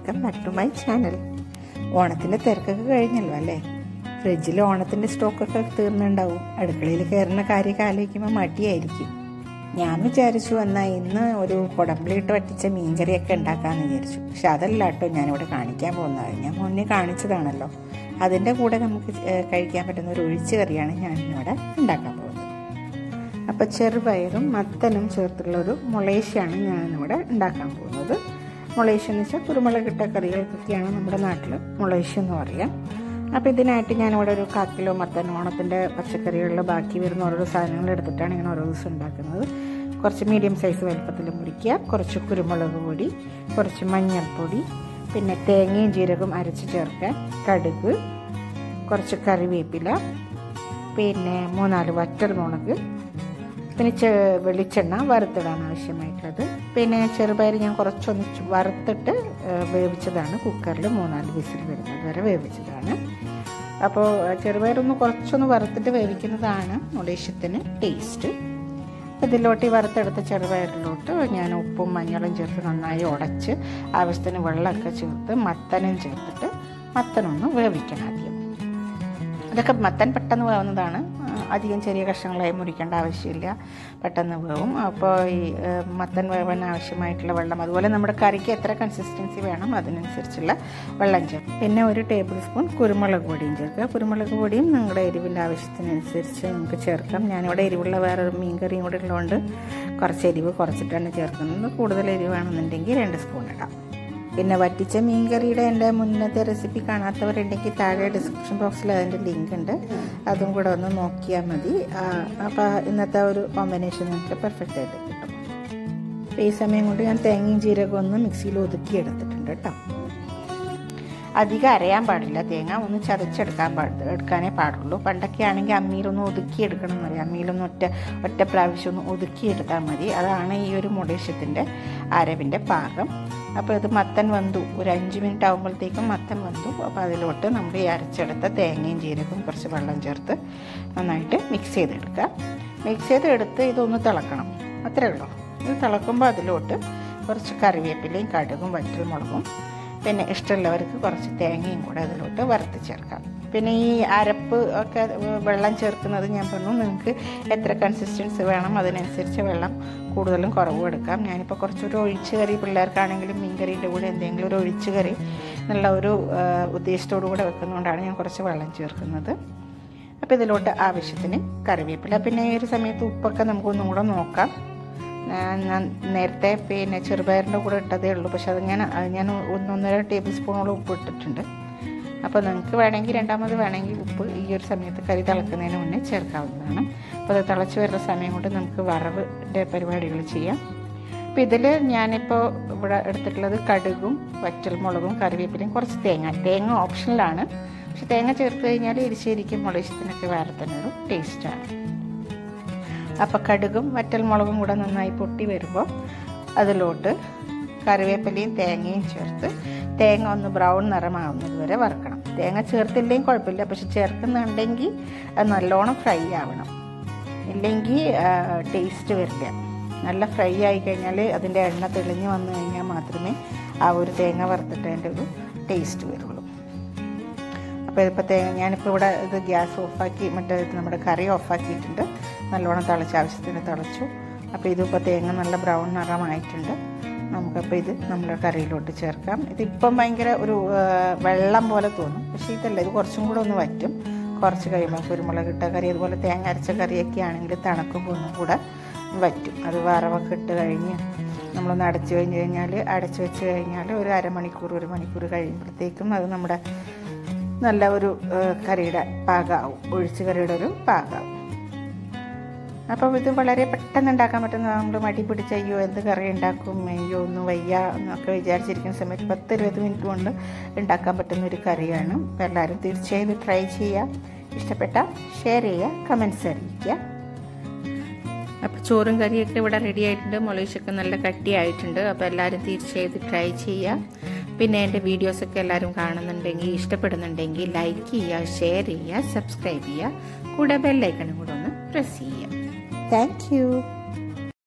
welcome back to my channel ഓണത്തിൻ്റെ തിരക്കൊക്കെ കഴിഞ്ഞല്ലോ അല്ലേ ഫ്രിഡ്ജിൽ ഓണത്തിൻ്റെ സ്റ്റോക്കൊക്കെ തീർന്നുണ്ടാവും അടുക്കളയിൽ കയറുന്ന കാര്യമൊക്കെ ആലോചിക്കുമ്പോൾ മടിയായിരിക്കും ഞാൻ വിചാരിച്ചു എന്നാൽ ഇന്ന് ഒരു കുടമ്പിളിയിട്ട് വറ്റിച്ച മീൻകറിയൊക്കെ ഉണ്ടാക്കാമെന്ന് വിചാരിച്ചു പക്ഷെ അതല്ല കേട്ടോ ഞാനിവിടെ കാണിക്കാൻ പോകുന്നത് ഞാൻ മുന്നേ കാണിച്ചതാണല്ലോ അതിൻ്റെ കൂടെ നമുക്ക് ഏഹ്, കഴിക്കാൻ പറ്റുന്ന ഒരു ഒഴിച്ചു കറിയാണ് ഞാനിവിടെ ഉണ്ടാക്കാൻ പോകുന്നത് അപ്പോൾ ചെറുപയറും മത്തനും ചേർത്തുള്ള ഒരു മുളേശയാണ് ഞാനിവിടെ ഉണ്ടാക്കാൻ പോകുന്നത് മുളേശ എന്ന് വെച്ചാൽ കുരുമുളകിട്ട കറികൾക്കൊക്കെയാണ് നമ്മുടെ നാട്ടിൽ മുളേശ എന്ന് പറയാം അപ്പോൾ ഇതിനായിട്ട് ഞാനിവിടെ ഒരു കാ കിലോ മത്തൻ ഓണത്തിൻ്റെ പച്ചക്കറികളിൽ ബാക്കി വരുന്ന ഓരോ സാധനങ്ങൾ എടുത്തിട്ടാണ് ഇങ്ങനെ ഓരോ ദിവസം ഉണ്ടാക്കുന്നത് കുറച്ച് മീഡിയം സൈസ് വലുപ്പത്തിൽ മുറിക്കുക കുറച്ച് കുരുമുളക് പൊടി കുറച്ച് മഞ്ഞൾപ്പൊടി പിന്നെ തേങ്ങയും ജീരകവും അരച്ച് ചേർക്കാൻ കടുക് കുറച്ച് കറിവേപ്പില പിന്നെ മൂന്നാല് വറ്റൽമുളക് പിന്നെ ചെ വെളിച്ചെണ്ണ വറുത്തിടാൻ ആവശ്യമായിട്ടുള്ളത് പിന്നെ ചെറുപയർ ഞാൻ കുറച്ചൊന്ന് ചു- വറുത്തിട്ട് ഏഹ്, വേവിച്ചതാണ് കുക്കറിൽ മൂന്നാല് വിസിൽ വരുന്നത് വരെ വേവിച്ചതാണ് അപ്പോൾ ചെറുപയറൊന്ന് കുറച്ചൊന്ന് വറുത്തിട്ട് വേവിക്കുന്നതാണ് ഉദ്ദേശത്തിന് ടേസ്റ്റ് ഇതിലോട്ട് ഈ വറുത്തെടുത്ത ചെറുപയറിലോട്ട് ഞാൻ ഉപ്പും മഞ്ഞളും ചേർത്ത് നന്നായി ഉടച്ച് ആവശ്യത്തിന് വെള്ളമൊക്കെ ചേർത്ത് മത്തനും ചേർത്തിട്ട് മത്തനൊന്ന് വേവിക്കണം ആദ്യം അതൊക്കെ മത്തൻ പെട്ടെന്ന് വേവുന്നതാണ് ആ, അധികം ചെറിയ കഷ്ണങ്ങളായി മുറിക്കേണ്ട ആവശ്യമില്ല പെട്ടെന്ന് വേവും അപ്പോൾ ഈ ഏ, മത്തൻ വേവാൻ ആവശ്യമായിട്ടുള്ള വെള്ളം അതുപോലെ നമ്മുടെ കറിക്ക് എത്ര കൺസിസ്റ്റൻസി വേണം അതിനനുസരിച്ചുള്ള വെള്ളം ചേർക്കും പിന്നെ ഒരു ടേബിൾ സ്പൂൺ കുരുമുളക് പൊടിയും ചേർക്കുക കുരുമുളക് പൊടിയും നിങ്ങളുടെ എരിവിൻ്റെ ആവശ്യത്തിനനുസരിച്ച് നിങ്ങൾക്ക് ചേർക്കാം ഞാനിവിടെ എരിവുള്ള വേറൊരു മീൻ കറിയും കൂടെ ഉള്ളതുകൊണ്ട് കുറച്ച് എരിവ് കുറച്ചിട്ടാണ് ചേർക്കുന്നത് കൂടുതൽ എരിവാണെന്നുണ്ടെങ്കിൽ രണ്ട് സ്പൂൺ ഇടാം പിന്നെ വറ്റിച്ച മീൻകറിയുടെ എൻ്റെ മുന്നത്തെ റെസിപ്പി കാണാത്തവരുണ്ടെങ്കിൽ താഴെ ഡിസ്ക്രിപ്ഷൻ ബോക്സിൽ അതിൻ്റെ ലിങ്ക് ഉണ്ട് അതും കൂടെ ഒന്ന് നോക്കിയാൽ മതി അപ്പോൾ ഇന്നത്തെ ഒരു കോമ്പിനേഷൻ നിങ്ങൾക്ക് പെർഫെക്റ്റ് ആയിട്ട് കിട്ടും അപ്പോൾ ഈ സമയം കൊണ്ട് ഞാൻ തേങ്ങയും ജീരകവും ഒന്ന് മിക്സിയിൽ ഒതുക്കി എടുത്തിട്ടുണ്ട് കേട്ടോ അധികം അരയാൻ പാടില്ല തേങ്ങ ഒന്ന് ചതച്ചെടുക്കാൻ പാടില്ല എടുക്കാനേ പാടുള്ളൂ പണ്ടൊക്കെ ആണെങ്കിൽ അമ്മിയിലൊന്ന് ഒതുക്കി എടുക്കണം എന്ന് പറയും അമ്മിയിലൊന്ന് ഒറ്റ ഒറ്റ പ്രാവശ്യം ഒന്ന് ഒതുക്കി എടുത്താൽ മതി അതാണ് ഈ ഒരു മുടേശത്തിൻ്റെ അരവിൻ്റെ പാകം അപ്പോൾ ഇത് മത്തൻ വന്നു ഒരു അഞ്ച് മിനിറ്റ് ആകുമ്പോഴത്തേക്കും മത്തൻ വന്നു അപ്പോൾ അതിലോട്ട് നമ്മൾ ഈ അരച്ചെടുത്ത തേങ്ങയും ജീരകവും കുറച്ച് വെള്ളം ചേർത്ത് നന്നായിട്ട് മിക്സ് ചെയ്തെടുക്കുക മിക്സ് ചെയ്തെടുത്ത് ഇതൊന്ന് തിളക്കണം അത്രേ ഉള്ളൂ ഇത് തിളക്കുമ്പോൾ അതിലോട്ട് കുറച്ച് കറിവേപ്പിലയും കടുകും വറ്റൽമുളകും പിന്നെ ഇഷ്ടമുള്ളവർക്ക് കുറച്ച് തേങ്ങയും കൂടെ അതിലോട്ട് വറുത്ത് ചേർക്കാം പിന്നെ ഈ അരപ്പ് ഒക്കെ വെള്ളം ചേർക്കുന്നത് ഞാൻ പറഞ്ഞു നിങ്ങൾക്ക് എത്ര കൺസിസ്റ്റൻസി വേണം അതിനനുസരിച്ച് വെള്ളം കൂടുതലും കുറവും എടുക്കാം ഞാനിപ്പോൾ കുറച്ചൊരു ഒഴിച്ച് കറി പിള്ളേർക്കാണെങ്കിലും മീൻ കറിയുടെ കൂടെ എന്തെങ്കിലും ഒരു ഒഴിച്ച് കറി എന്നുള്ള ഒരു ആ, ഉദ്ദേശത്തോടു കൂടെ വെക്കുന്നതുകൊണ്ടാണ് ഞാൻ കുറച്ച് വെള്ളം ചേർക്കുന്നത് അപ്പോൾ ഇതിലോട്ട് ആവശ്യത്തിന് കറിവേപ്പില പിന്നെ ഈ ഒരു സമയത്ത് ഉപ്പൊക്കെ നമുക്കൊന്നും കൂടെ നോക്കാം ഞാൻ ഞാൻ നേരത്തെ പിന്നെ ചെറുപയറിൻ്റെ കൂടെ ഇട്ടതേ ഉള്ളൂ പക്ഷെ അത് ഞാൻ അത് ഞാൻ ഒന്നൊന്നര ടേബിൾ സ്പൂണോളം ഉപ്പ് ഇട്ടിട്ടുണ്ട് അപ്പോൾ നിങ്ങൾക്ക് വേണമെങ്കിൽ രണ്ടാമത് വേണമെങ്കിൽ ഉപ്പ് ഈ ഒരു സമയത്ത് കറി തിളക്കുന്നതിന് മുന്നേ ചേർക്കാവുന്നതാണ് അപ്പോൾ അത് തിളച്ച് വരുന്ന സമയം കൊണ്ട് നമുക്ക് വറവിൻ്റെ പരിപാടികൾ ചെയ്യാം അപ്പോൾ ഇതിൽ ഞാനിപ്പോൾ ഇവിടെ എടുത്തിട്ടുള്ളത് കടുകും വറ്റൽമുളകും കറിവേപ്പിലയും കുറച്ച് തേങ്ങ തേങ്ങ ഓപ്ഷനിലാണ് പക്ഷെ തേങ്ങ ചേർത്ത് കഴിഞ്ഞാൽ എരിശ്ശേരിക്കും മുളശ്ശത്തിനൊക്കെ വേറെ തന്നെ ഒരു ടേസ്റ്റാണ് അപ്പോൾ കടുകും വറ്റൽമുളകും കൂടെ നന്നായി പൊട്ടി വരുമ്പോൾ അതിലോട്ട് കറിവേപ്പിലയും തേങ്ങയും ചേർത്ത് തേങ്ങ ഒന്ന് ബ്രൗൺ നിറമാവുന്നത് വരെ വറുക്കണം തേങ്ങ ചേർത്തില്ലെങ്കിൽ കുഴപ്പമില്ല പക്ഷെ ചേർക്കുന്നുണ്ടെങ്കിൽ അത് നല്ലോണം ഫ്രൈ ആവണം ഇല്ലെങ്കിൽ ടേസ്റ്റ് വരില്ല നല്ല ഫ്രൈ ആയി കഴിഞ്ഞാൽ അതിൻ്റെ എണ്ണ തെളിഞ്ഞ് വന്നു കഴിഞ്ഞാൽ മാത്രമേ ആ ഒരു തേങ്ങ വറുത്തിട്ടതിൻ്റെ ഒരു ടേസ്റ്റ് വരുള്ളൂ അപ്പോൾ ഇപ്പോൾ തേങ്ങ ഞാനിപ്പോൾ ഇവിടെ ഇത് ഗ്യാസ് ഓഫാക്കി മറ്റേ ഇത് നമ്മുടെ കറി ഓഫാക്കിയിട്ടുണ്ട് നല്ലോണം തിളച്ച് ആവശ്യത്തിന് തിളച്ചു അപ്പോൾ ഇതിപ്പോൾ തേങ്ങ നല്ല ബ്രൗൺ നിറമായിട്ടുണ്ട് നമുക്കപ്പോൾ ഇത് നമ്മുടെ കറിയിലോട്ട് ചേർക്കാം ഇതിപ്പം ഭയങ്കര ഒരു ആ, വെള്ളം പോലെ തോന്നും പക്ഷേ ഇതല്ല ഇത് കുറച്ചും കൂടെ ഒന്ന് വറ്റും കുറച്ച് കഴിയുമ്പോൾ കുരുമുളക് ഇട്ട കറി അതുപോലെ തേങ്ങ അരച്ച കറിയൊക്കെ ആണെങ്കിൽ തണുക്കുമ്പോൾ ഒന്നും കൂടെ വറ്റും അത് വറവൊക്കെ ഇട്ട് കഴിഞ്ഞ് നമ്മളൊന്ന് അടച്ചു കഴിഞ്ഞ് കഴിഞ്ഞാൽ അടച്ചു വെച്ച് കഴിഞ്ഞാൽ ഒരു അരമണിക്കൂർ ഒരു മണിക്കൂർ കഴിയുമ്പോഴത്തേക്കും അത് നമ്മുടെ നല്ല ഒരു ആ, കറിയുടെ പാകമാവും ഒഴിച്ച് കറിയുടെ ഒരു പാകമാവും അപ്പോൾ ഇത് വളരെ പെട്ടെന്ന് ഉണ്ടാക്കാൻ പറ്റുന്ന നമ്മൾ മടി പിടിച്ച അയ്യോ എന്ത് കറി ഉണ്ടാക്കും അയ്യോ ഒന്നും വയ്യ എന്നൊക്കെ വിചാരിച്ചിരിക്കുന്ന സമയത്ത് പത്ത് ഇരുപത് മിനിറ്റ് കൊണ്ട് ഉണ്ടാക്കാൻ പറ്റുന്ന ഒരു കറിയാണ് അപ്പോൾ എല്ലാവരും തീർച്ചയായും ഇത് ട്രൈ ചെയ്യുക ഇഷ്ടപ്പെട്ട ഷെയർ ചെയ്യുക കമൻസ് അറിയിക്കുക അപ്പോൾ ചോറും കറിയൊക്കെ ഇവിടെ റെഡി ആയിട്ടുണ്ട് മുളയിശൊക്കെ നല്ല കട്ടിയായിട്ടുണ്ട് അപ്പോൾ എല്ലാവരും തീർച്ചയായും ട്രൈ ചെയ്യുക പിന്നെ എൻ്റെ വീഡിയോസൊക്കെ എല്ലാവരും കാണുന്നുണ്ടെങ്കിൽ ഇഷ്ടപ്പെടുന്നുണ്ടെങ്കിൽ ലൈക്ക് ചെയ്യുക ഷെയർ ചെയ്യുക സബ്സ്ക്രൈബ് ചെയ്യുക കൂടെ ബെല്ലൈക്കണും കൂടെ ഒന്ന് പ്രസ് ചെയ്യുക താങ്ക്